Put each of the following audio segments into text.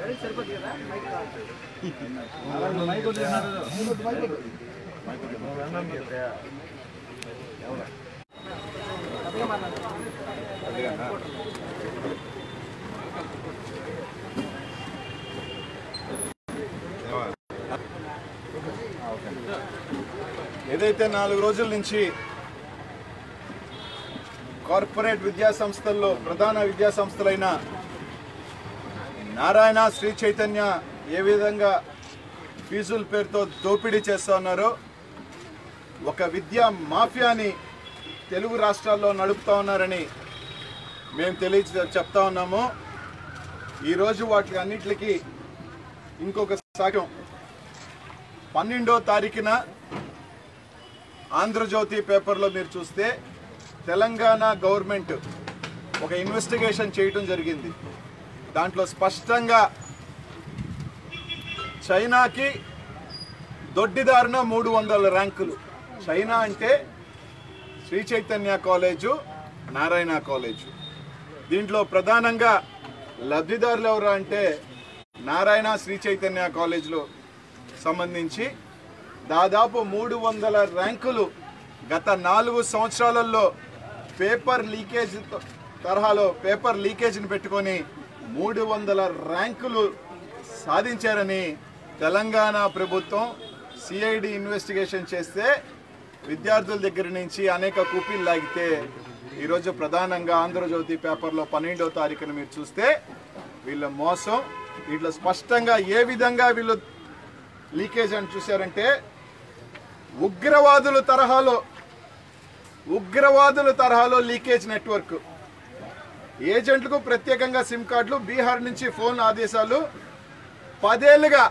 ఏదైతే నాలుగు రోజుల నుంచి కార్పొరేట్ విద్యా సంస్థల్లో ప్రధాన విద్యా సంస్థలైన నారాయణ శ్రీ చైతన్య ఏ విధంగా ఫీజుల పేరుతో దోపిడీ చేస్తూ ఉన్నారో ఒక విద్యా మాఫియాని తెలుగు రాష్ట్రాల్లో నడుపుతా ఉన్నారని మేము తెలియ చెప్తా ఉన్నాము ఈరోజు వాటి అన్నిటికీ ఇంకొక సాక్ష్యం పన్నెండో తారీఖున ఆంధ్రజ్యోతి పేపర్లో మీరు చూస్తే తెలంగాణ గవర్నమెంట్ ఒక ఇన్వెస్టిగేషన్ చేయటం జరిగింది దాంట్లో స్పష్టంగా చైనాకి దొడ్డిదారిన మూడు వందల ర్యాంకులు చైనా అంటే శ్రీ చైతన్య కాలేజు నారాయణ కాలేజు దీంట్లో ప్రధానంగా లబ్ధిదారులు ఎవరు అంటే నారాయణ శ్రీ చైతన్య కాలేజీలో సంబంధించి దాదాపు మూడు వందల ర్యాంకులు గత నాలుగు సంవత్సరాలలో పేపర్ లీకేజ్ త- తరహాలో పేపర్ లీకేజ్ని పెట్టుకొని మూడు వందల ర్యాంకులు సాధించారని తెలంగాణ ప్రభుత్వం సిఐడి ఇన్వెస్టిగేషన్ చేస్తే విద్యార్థుల దగ్గర నుంచి అనేక కూపీలు లాగితే ఈరోజు ప్రధానంగా ఆంధ్రజ్యోతి పేపర్లో పన్నెండవ తారీఖున మీరు చూస్తే వీళ్ళ మోసం వీళ్ళు స్పష్టంగా ఏ విధంగా వీళ్ళు లీకేజ్ అని చూశారంటే ఉగ్రవాదుల తరహాలో ఉగ్రవాదుల తరహాలో లీకేజ్ నెట్వర్క్ ఏజెంట్లకు ప్రత్యేకంగా సిమ్ కార్డులు బీహార్ నుంచి ఫోన్ ఆదేశాలు పదేళ్లుగా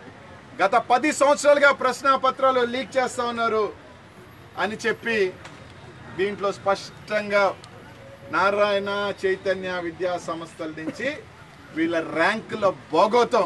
గత పది సంవత్సరాలుగా ప్రశ్నాపత్రాలు లీక్ చేస్తా ఉన్నారు అని చెప్పి దీంట్లో స్పష్టంగా నారాయణ చైతన్య విద్యా సంస్థల నుంచి వీళ్ళ ర్యాంకుల బోగోతం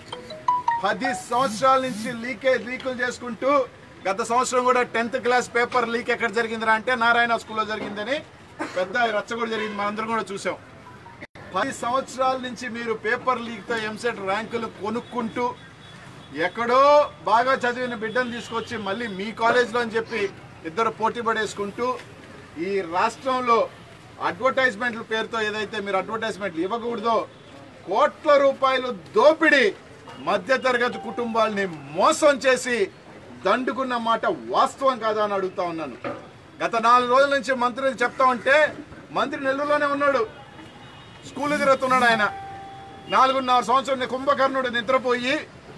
పది సంవత్సరాల నుంచి లీకేజ్ లీకులు చేసుకుంటూ గత సంవత్సరం కూడా టెన్త్ క్లాస్ పేపర్ లీక్ ఎక్కడ జరిగిందిరా అంటే నారాయణ స్కూల్లో జరిగిందని పెద్ద రచ్చ కూడా జరిగింది మనందరం కూడా చూసాం పది సంవత్సరాల నుంచి మీరు పేపర్ లీక్తో ఎంసెట్ ర్యాంకులు కొనుక్కుంటూ ఎక్కడో బాగా చదివిన బిడ్డను తీసుకొచ్చి మళ్ళీ మీ కాలేజ్లో అని చెప్పి ఇద్దరు పోటీ పడేసుకుంటూ ఈ రాష్ట్రంలో అడ్వర్టైజ్మెంట్ల పేరుతో ఏదైతే మీరు అడ్వర్టైజ్మెంట్లు ఇవ్వకూడదో కోట్ల రూపాయలు దోపిడీ మధ్యతరగతి కుటుంబాలని మోసం చేసి దండుకున్న మాట వాస్తవం కాదా అని అడుగుతా ఉన్నాను గత నాలుగు రోజుల నుంచి మంత్రి చెప్తా ఉంటే మంత్రి నెల్లూరులోనే ఉన్నాడు స్కూల్ తిరుగుతున్నాడు ఆయన నాలుగున్నర సంవత్సరం కుంభకర్ణుడు నిద్రపోయి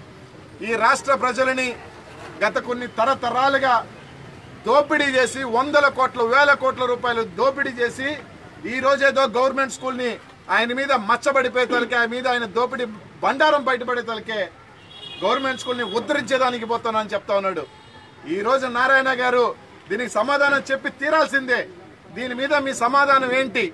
ఈ రాష్ట్ర ప్రజలని గత కొన్ని తరతరాలుగా దోపిడీ చేసి వందల కోట్ల వేల కోట్ల రూపాయలు దోపిడీ చేసి ఈ రోజేదో గవర్నమెంట్ స్కూల్ని ఆయన మీద మచ్చబడిపోయే తలకే ఆయన మీద ఆయన దోపిడీ బండారం బయటపడే తలకే గవర్నమెంట్ స్కూల్ని ఉద్ధరించేదానికి పోతానని చెప్తా ఉన్నాడు ఈ రోజు నారాయణ గారు దీనికి సమాధానం చెప్పి తీరాల్సిందే దీని మీద మీ సమాధానం ఏంటి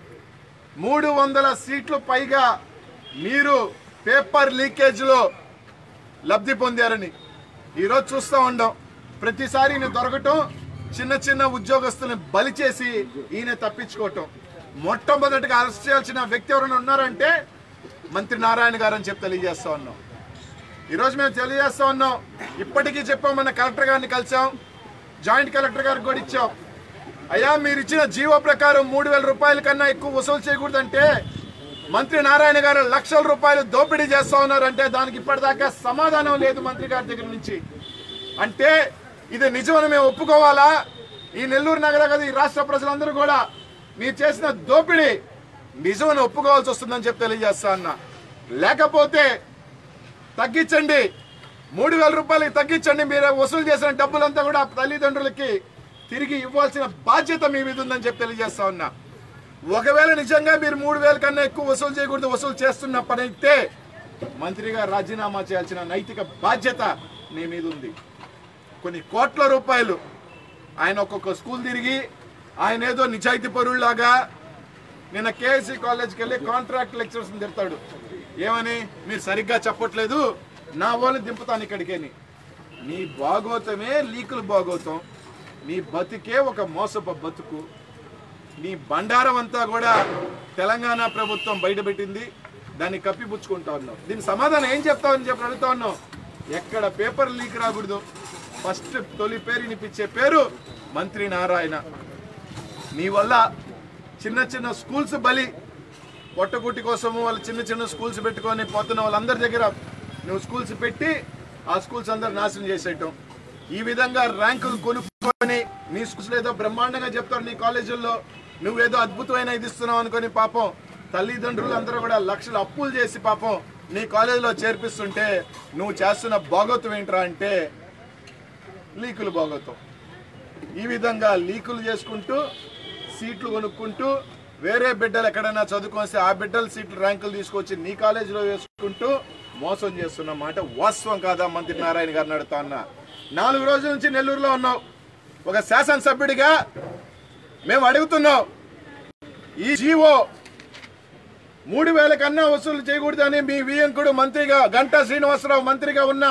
మూడు వందల సీట్లు పైగా మీరు పేపర్ లీకేజ్లో లబ్ధి పొందారని ఈరోజు చూస్తూ ఉండం ప్రతిసారి ఈయన దొరకటం చిన్న చిన్న ఉద్యోగస్తుల్ని బలి చేసి ఈయన తప్పించుకోవటం మొట్టమొదటిగా అరెస్ట్ చేయాల్సిన వ్యక్తి ఎవరైనా ఉన్నారంటే మంత్రి నారాయణ గారు అని చెప్పి తెలియజేస్తా ఉన్నాం ఈరోజు మేము తెలియజేస్తా ఉన్నాం ఇప్పటికీ చెప్పాం మన కలెక్టర్ గారిని కలిసాం జాయింట్ కలెక్టర్ గారికి కూడా ఇచ్చాం అయ్యా మీరు ఇచ్చిన జీవో ప్రకారం మూడు వేల రూపాయల కన్నా ఎక్కువ వసూలు చేయకూడదంటే మంత్రి నారాయణ గారు లక్షల రూపాయలు దోపిడీ చేస్తా ఉన్నారంటే దానికి ఇప్పటిదాకా సమాధానం లేదు మంత్రి గారి దగ్గర నుంచి అంటే ఇది నిజమని మేము ఒప్పుకోవాలా ఈ నెల్లూరు నగర కదా ఈ రాష్ట్ర ప్రజలందరూ కూడా మీరు చేసిన దోపిడీ నిజమని ఒప్పుకోవాల్సి వస్తుందని చెప్పి తెలియజేస్తా అన్నా లేకపోతే తగ్గించండి మూడు వేల రూపాయలకి తగ్గించండి మీరు వసూలు చేసిన డబ్బులంతా కూడా తల్లిదండ్రులకి తిరిగి ఇవ్వాల్సిన బాధ్యత మీ మీద ఉందని చెప్పి తెలియజేస్తా ఉన్నా ఒకవేళ నిజంగా మీరు మూడు వేల కన్నా ఎక్కువ వసూలు చేయకూడదు వసూలు చేస్తున్నప్పుడైతే మంత్రిగా రాజీనామా చేయాల్సిన నైతిక బాధ్యత మీ మీద ఉంది కొన్ని కోట్ల రూపాయలు ఆయన ఒక్కొక్క స్కూల్ తిరిగి ఆయన ఏదో నిజాయితీ పరుల్లాగా నిన్న కేఎస్సి కాలేజ్కి వెళ్ళి కాంట్రాక్ట్ లెక్చరర్స్ తిడతాడు ఏమని మీరు సరిగ్గా చెప్పట్లేదు నా వాళ్ళు దింపుతాను ఇక్కడికేని నీ భాగోతమే లీకులు భాగోతం నీ బతికే ఒక మోసపు బతుకు నీ బండారం అంతా కూడా తెలంగాణ ప్రభుత్వం బయటపెట్టింది దాన్ని కప్పిపుచ్చుకుంటా ఉన్నావు దీని సమాధానం ఏం చెప్తావని చెప్పి అడుగుతా ఉన్నావు ఎక్కడ పేపర్ లీక్ రాకూడదు ఫస్ట్ తొలి పేరు వినిపించే పేరు మంత్రి నారాయణ నీ వల్ల చిన్న చిన్న స్కూల్స్ బలి పొట్టకుట్టి కోసము వాళ్ళు చిన్న చిన్న స్కూల్స్ పెట్టుకొని పోతున్న వాళ్ళందరి దగ్గర నువ్వు స్కూల్స్ పెట్టి ఆ స్కూల్స్ అందరు నాశనం చేసేయటం ఈ విధంగా ర్యాంకులు కొనుక్కొని నీ స్కూల్స్ ఏదో బ్రహ్మాండంగా చెప్తారు నీ కాలేజీల్లో నువ్వేదో అద్భుతమైన ఇది ఇస్తున్నావు అనుకొని పాపం తల్లిదండ్రులు అందరూ కూడా లక్షలు అప్పులు చేసి పాపం నీ కాలేజీలో చేర్పిస్తుంటే నువ్వు చేస్తున్న భాగోత్వం ఏంట్రా అంటే లీకులు భాగోత్వం ఈ విధంగా లీకులు చేసుకుంటూ సీట్లు కొనుక్కుంటూ వేరే బిడ్డలు ఎక్కడైనా చదువుకొస్తే ఆ బిడ్డల సీట్లు ర్యాంకులు తీసుకొచ్చి నీ కాలేజీలో వేసుకుంటూ మోసం చేస్తున్న మాట వాస్తవం కాదా మంత్రి నారాయణ గారిని అడుగుతా ఉన్నా నాలుగు రోజుల నుంచి నెల్లూరులో ఉన్నావు ఒక శాసనసభ్యుడిగా మేము అడుగుతున్నాం ఈ జీవో మూడు వేల కన్నా వసూలు చేయకూడదని మీ వియంకుడు మంత్రిగా గంటా శ్రీనివాసరావు మంత్రిగా ఉన్న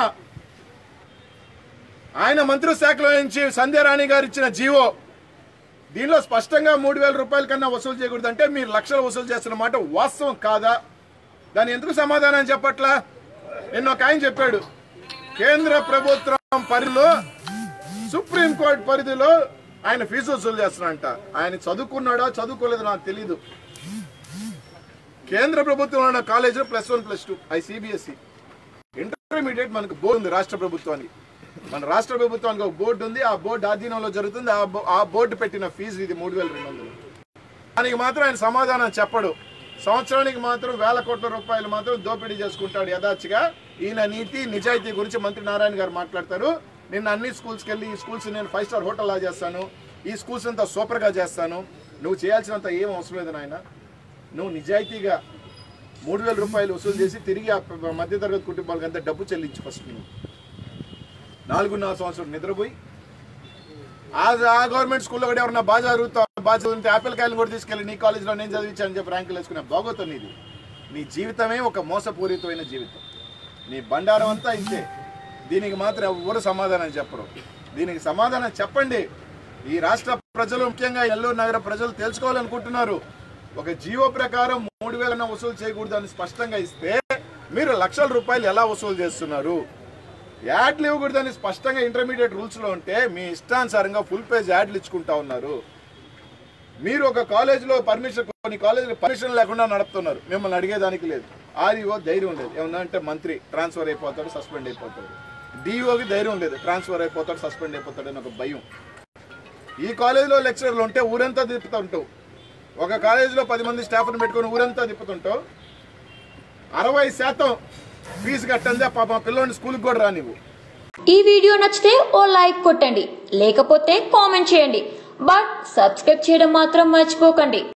ఆయన మంత్రి శాఖలో నుంచి సంధ్యారాణి గారు ఇచ్చిన జీవో దీనిలో స్పష్టంగా మూడు వేల రూపాయల కన్నా వసూలు చేయకూడదు అంటే మీరు లక్షలు వసూలు చేస్తున్న మాట వాస్తవం కాదా దాని ఎందుకు సమాధానం చెప్పట్లా నిన్న ఒక ఆయన చెప్పాడు కేంద్ర ప్రభుత్వం పరిధిలో సుప్రీంకోర్టు పరిధిలో ఆయన ఫీజు వసూలు చేస్తున్నాడంట ఆయన చదువుకున్నాడా చదువుకోలేదో నాకు తెలీదు కేంద్ర ప్రభుత్వం ఉన్న కాలేజీలో ప్లస్ వన్ ప్లస్ టూ ఐ సిబిఎస్ఈ ఇంటర్మీడియట్ మనకు బోర్డు ఉంది రాష్ట్ర ప్రభుత్వానికి మన రాష్ట్ర ప్రభుత్వానికి ఒక బోర్డు ఉంది ఆ బోర్డు ఆధీనంలో జరుగుతుంది ఆ బో- ఆ బోర్డు పెట్టిన ఫీజు ఇది మూడు వేల రెండు వందలు దానికి మాత్రం ఆయన సమాధానం చెప్పడు సంవత్సరానికి మాత్రం వేల కోట్ల రూపాయలు మాత్రం దోపిడీ చేసుకుంటాడు యథాచిగా ఈయన నీతి నిజాయితీ గురించి మంత్రి నారాయణ గారు మాట్లాడతారు నిన్న అన్ని స్కూల్స్కి వెళ్ళి ఈ స్కూల్స్ నేను ఫైవ్ స్టార్ హోటల్ లా చేస్తాను ఈ స్కూల్స్ అంతా సూపర్గా చేస్తాను నువ్వు చేయాల్సినంత ఏం అవసరం లేదు నాయన నువ్వు నిజాయితీగా మూడు వేల రూపాయలు వసూలు చేసి తిరిగి ఆ ప- మధ్యతరగతి కుటుంబాలకు అంతా డబ్బు చెల్లించి ఫస్ట్ నువ్వు నాలుగున్నర సంవత్సరం నిద్రపోయి ఆ ఆ గవర్నమెంట్ స్కూల్లో కూడా ఎవరన్నా బాగా చదువుతా బాగా చదివితే ఆపిల్ కాయలు కూడా తీసుకెళ్ళి నీ కాలేజీలో నేను చదివించాను చెప్పి ర్యాంకులు వేసుకునే బాగోతాం నీది నీ జీవితమే ఒక మోసపూరితమైన జీవితం నీ బండారం అంతా ఇంతే దీనికి మాత్రం ఎవరు సమాధానం చెప్పరు దీనికి సమాధానం చెప్పండి ఈ రాష్ట్ర ప్రజలు ముఖ్యంగా నెల్లూరు నగర ప్రజలు తెలుసుకోవాలనుకుంటున్నారు ఒక జీవో ప్రకారం మూడు వేలన వసూలు చేయకూడదు అని స్పష్టంగా ఇస్తే మీరు లక్షల రూపాయలు ఎలా వసూలు చేస్తున్నారు యాడ్లు ఇవ్వకూడదని స్పష్టంగా ఇంటర్మీడియట్ రూల్స్లో ఉంటే మీ ఇష్టానుసారంగా ఫుల్ పేజ్ యాడ్లు ఇచ్చుకుంటా ఉన్నారు మీరు ఒక కాలేజీలో పర్మిషన్ కొన్ని కాలేజీలో పర్మిషన్ లేకుండా నడుపుతున్నారు మిమ్మల్ని అడిగేదానికి లేదు ఆర్ఈఓ ధైర్యం లేదు ఏమన్నా అంటే మంత్రి ట్రాన్స్ఫర్ అయిపోతాడు సస్పెండ్ అయిపోతాడు డిఓకి ధైర్యం లేదు ట్రాన్స్ఫర్ అయిపోతాడు సస్పెండ్ అయిపోతాడు అని ఒక భయం ఈ కాలేజీలో లెక్చరర్లు ఉంటే ఊరంతా తిప్పుతుంటావు ఒక కాలేజీలో పది మంది స్టాఫ్ని పెట్టుకొని ఊరంతా తిప్పుతుంటావు అరవై శాతం ఫీజు కట్టందే పాప పిల్లోని స్కూల్కి కూడా రానివ్వు ఈ వీడియో నచ్చితే ఓ లైక్ కొట్టండి లేకపోతే కామెంట్ చేయండి బట్ సబ్స్క్రైబ్ చేయడం మాత్రం మర్చిపోకండి